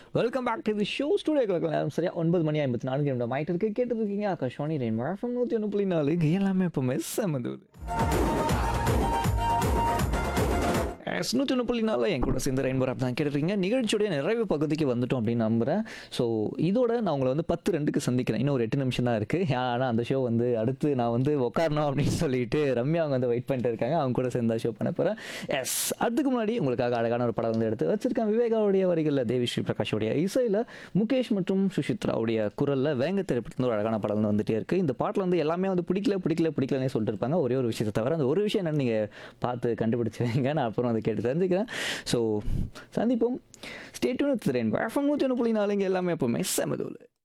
welcome back to the show ஸ்டூடியோக்கு நேரம் சரியா ஒன்பது மணி ஐம்பத்தி நான்கு நிமிடம் ஆயிட்டு இருக்கு கேட்டு இருக்கீங்க ஆகாஷ்வாணி ரெயின் வழக்கம் நூற்றி ஒன்று புள்ளி நாலு இங்க எல்லாமே இப்போ மெஸ் அமதுது எஸ் நூற்றி ஒன்று புள்ளி நாலில் என் கூட சேர்ந்து ரெயின்போ ஆப் தான் கேட்டுருக்கீங்க நிகழ்ச்சியுடைய நிறைவு பகுதிக்கு வந்துட்டோம் அப்படின்னு நம்புகிறேன் ஸோ இதோட நான் உங்களை வந்து பத்து ரெண்டுக்கு சந்திக்கிறேன் இன்னும் ஒரு எட்டு நிமிஷம் தான் இருக்குது ஆனால் அந்த ஷோ வந்து அடுத்து நான் வந்து உட்காரணும் அப்படின்னு சொல்லிட்டு ரம்யா அவங்க வந்து வெயிட் பண்ணிட்டு இருக்காங்க அவங்க கூட சேர்ந்து ஷோ பண்ண போகிறேன் எஸ் அதுக்கு முன்னாடி உங்களுக்காக அழகான ஒரு படம் வந்து எடுத்து வச்சிருக்கேன் விவேகாவுடைய வரிகளில் தேவி ஸ்ரீ பிரகாஷோடைய இசையில் முகேஷ் மற்றும் சுஷித்ராவுடைய குரலில் வேங்க திரைப்படத்தில் ஒரு அழகான படம் வந்து வந்துட்டே இருக்குது இந்த பாட்டில் வந்து எல்லாமே வந்து பிடிக்கல பிடிக்கல பிடிக்கலனே சொல்லிட்டு இருப்பாங்க ஒரே ஒரு விஷயத்தை தவிர அந்த ஒரு விஷயம் என்னன்னு நீங்கள் பார்த்து கண்டுபிடிச்சு வைங்க நான் அப்புறம் அதை கேட்டு தெரிஞ்சுக்கிறேன் ஸோ சந்திப்போம் ஸ்டேட்யூன் திறன் எஃப்எம் நூற்றி ஒன்று புள்ளி நாலுங்க எல்லாமே எப்போவுமே செமதூள்